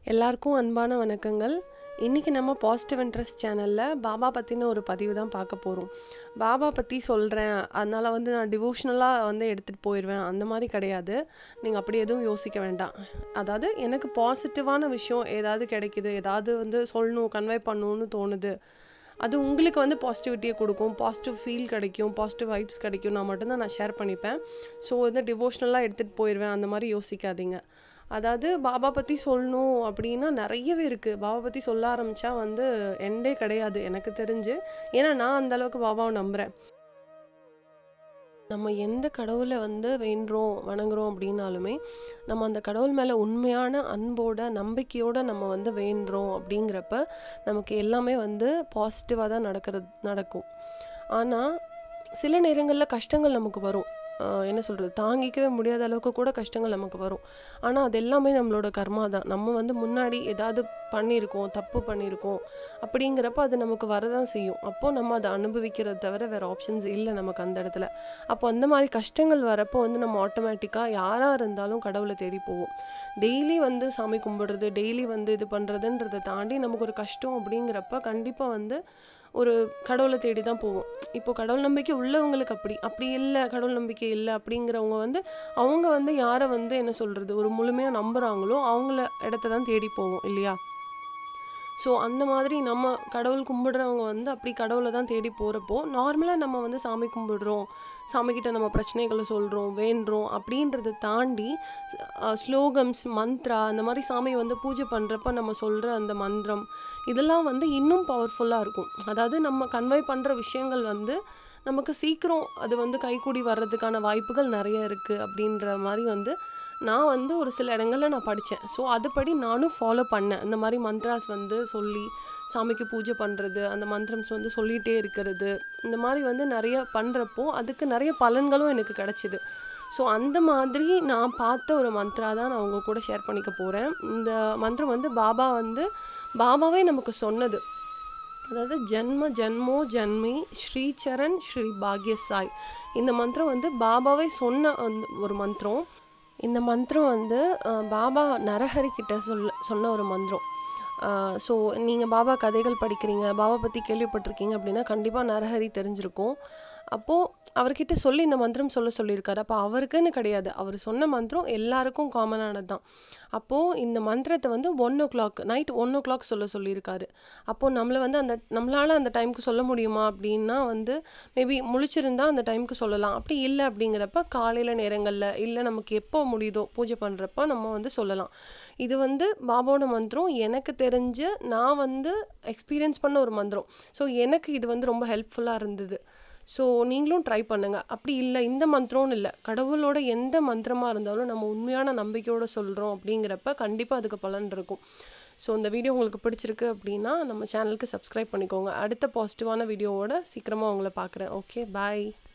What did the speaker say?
எல்லாருக்கும் அன்பான வணக்கங்கள் இன்னைக்கு நம்ம பாசிட்டிவ் இன்ட்ரெஸ்ட் சேனலில் பாபா பற்றின ஒரு பதிவு தான் பார்க்க போகிறோம் பாபா பற்றி சொல்கிறேன் அதனால வந்து நான் டிவோஷனலாக வந்து எடுத்துகிட்டு போயிடுவேன் அந்த மாதிரி கிடையாது நீங்கள் அப்படி எதுவும் யோசிக்க வேண்டாம் அதாவது எனக்கு பாசிட்டிவான விஷயம் ஏதாவது கிடைக்குது ஏதாவது வந்து சொல்லணும் கன்வே பண்ணணும்னு தோணுது அது உங்களுக்கு வந்து பாசிட்டிவிட்டியை கொடுக்கும் பாசிட்டிவ் ஃபீல் கிடைக்கும் பாசிட்டிவ் வைப்ஸ் கிடைக்கும் நான் மட்டும்தான் நான் ஷேர் பண்ணிப்பேன் ஸோ வந்து டிவோஷனலாக எடுத்துகிட்டு போயிடுவேன் அந்த மாதிரி யோசிக்காதீங்க அதாவது பாபா பற்றி சொல்லணும் அப்படின்னா நிறையவே இருக்குது பாபா பற்றி சொல்ல ஆரம்பித்தா வந்து எண்டே கிடையாது எனக்கு தெரிஞ்சு ஏன்னா நான் அந்த அளவுக்கு பாபாவை நம்புகிறேன் நம்ம எந்த கடவுளை வந்து வேண்டுறோம் வணங்குறோம் அப்படின்னாலுமே நம்ம அந்த கடவுள் மேலே உண்மையான அன்போட நம்பிக்கையோட நம்ம வந்து வேண்டுறோம் அப்படிங்கிறப்ப நமக்கு எல்லாமே வந்து பாசிட்டிவாக தான் நடக்கிறது நடக்கும் ஆனால் சில நேரங்களில் கஷ்டங்கள் நமக்கு வரும் ஆஹ் என்ன சொல்றது தாங்கிக்கவே முடியாத அளவுக்கு கூட கஷ்டங்கள் நமக்கு வரும் ஆனா அது எல்லாமே நம்மளோட கர்மா தான் நம்ம வந்து முன்னாடி ஏதாவது பண்ணியிருக்கோம் தப்பு பண்ணியிருக்கோம் அப்படிங்கிறப்ப அது நமக்கு வரதான் செய்யும் அப்போ நம்ம அதை அனுபவிக்கிறத தவிர வேற ஆப்ஷன்ஸ் இல்லை நமக்கு அந்த இடத்துல அப்போ அந்த மாதிரி கஷ்டங்கள் வரப்போ வந்து நம்ம ஆட்டோமேட்டிக்கா யாரா இருந்தாலும் கடவுளை தேடி போவோம் டெய்லி வந்து சாமி கும்பிடுறது டெய்லி வந்து இது பண்றதுன்றதை தாண்டி நமக்கு ஒரு கஷ்டம் அப்படிங்கிறப்ப கண்டிப்பா வந்து ஒரு கடவுளை தேடி தான் போவோம் இப்போ கடவுள் நம்பிக்கை உள்ளவங்களுக்கு அப்படி அப்படி இல்லை கடவுள் நம்பிக்கை இல்லை அப்படிங்கிறவங்க வந்து அவங்க வந்து யாரை வந்து என்ன சொல்றது ஒரு முழுமையா நம்புறாங்களோ அவங்கள இடத்த தான் தேடி போவோம் இல்லையா ஸோ அந்த மாதிரி நம்ம கடவுள் கும்பிடுறவங்க வந்து அப்படி கடவுளை தான் தேடி போகிறப்போ நார்மலாக நம்ம வந்து சாமி கும்பிடுறோம் சாமிக்கிட்ட நம்ம பிரச்சனைகளை சொல்கிறோம் வேண்டுறோம் அப்படின்றத தாண்டி ஸ்லோகம்ஸ் மந்த்ரா அந்த மாதிரி சாமி வந்து பூஜை பண்ணுறப்ப நம்ம சொல்கிற அந்த மந்திரம் இதெல்லாம் வந்து இன்னும் பவர்ஃபுல்லாக இருக்கும் அதாவது நம்ம கன்வே பண்ணுற விஷயங்கள் வந்து நமக்கு சீக்கிரம் அது வந்து கைக்கூடி வர்றதுக்கான வாய்ப்புகள் நிறைய இருக்குது அப்படின்ற மாதிரி வந்து நான் வந்து ஒரு சில இடங்கள்ல நான் படித்தேன் ஸோ அதுபடி நானும் ஃபாலோ பண்ணேன் இந்த மாதிரி மந்த்ராஸ் வந்து சொல்லி சாமிக்கு பூஜை பண்ணுறது அந்த மந்திரம்ஸ் வந்து சொல்லிகிட்டே இருக்கிறது இந்த மாதிரி வந்து நிறைய பண்ணுறப்போ அதுக்கு நிறைய பலன்களும் எனக்கு கிடைச்சிது ஸோ அந்த மாதிரி நான் பார்த்த ஒரு மந்த்ரா தான் நான் உங்க கூட ஷேர் பண்ணிக்க போகிறேன் இந்த மந்திரம் வந்து பாபா வந்து பாபாவே நமக்கு சொன்னது அதாவது ஜென்ம ஜென்மோ ஜன்மி ஸ்ரீசரண் ஸ்ரீ பாக்ய சாய் இந்த மந்திரம் வந்து பாபாவே சொன்ன அந்த ஒரு மந்திரம் இந்த மந்திரம் வந்து அஹ், பாபா நரஹரி கிட்ட சொல்ல சொன்ன ஒரு மந்திரம் ஸோ நீங்கள் பாபா கதைகள் படிக்கிறீங்க பாபா பற்றி கேள்விப்பட்டிருக்கீங்க அப்படின்னா கண்டிப்பாக நரஹரி தெரிஞ்சிருக்கும் அப்போது அவர்கிட்ட சொல்லி இந்த மந்திரம் சொல்ல சொல்லியிருக்காரு அப்போ அவருக்குன்னு கிடையாது அவர் சொன்ன மந்திரம் எல்லாருக்கும் காமனானது தான் அப்போது இந்த மந்திரத்தை வந்து one o'clock night one o'clock சொல்ல சொல்லியிருக்காரு அப்போது நம்மளை வந்து அந்த நம்மளால அந்த டைம்க்கு சொல்ல முடியுமா அப்படின்னா வந்து மேபி முழிச்சிருந்தா அந்த டைம்க்கு சொல்லலாம் அப்படி இல்லை அப்படிங்கிறப்ப காலையில் நேரங்களில் இல்லை நமக்கு எப்போ முடியுதோ பூஜை பண்ணுறப்ப நம்ம வந்து சொல்லலாம் இது வந்து பாபாவோட மந்திரம் எனக்கு தெரிஞ்சு நான் வந்து எக்ஸ்பீரியன்ஸ் பண்ண ஒரு மந்திரம் ஸோ எனக்கு இது வந்து ரொம்ப ஹெல்ப்ஃபுல்லாக இருந்தது ஸோ நீங்களும் ட்ரை பண்ணுங்க அப்படி இல்லை இந்த மந்திரம்னு இல்லை கடவுளோட எந்த மந்திரமா இருந்தாலும் நம்ம உண்மையான நம்பிக்கையோட சொல்றோம் அப்படிங்கிறப்ப கண்டிப்பா அதுக்கு பலன் இருக்கும் ஸோ இந்த வீடியோ உங்களுக்கு பிடிச்சிருக்கு அப்படின்னா நம்ம சேனலுக்கு சப்ஸ்கிரைப் பண்ணிக்கோங்க அடுத்த பாசிட்டிவான வீடியோவோட சீக்கிரமா உங்களை பார்க்குறேன் ஓகே பாய்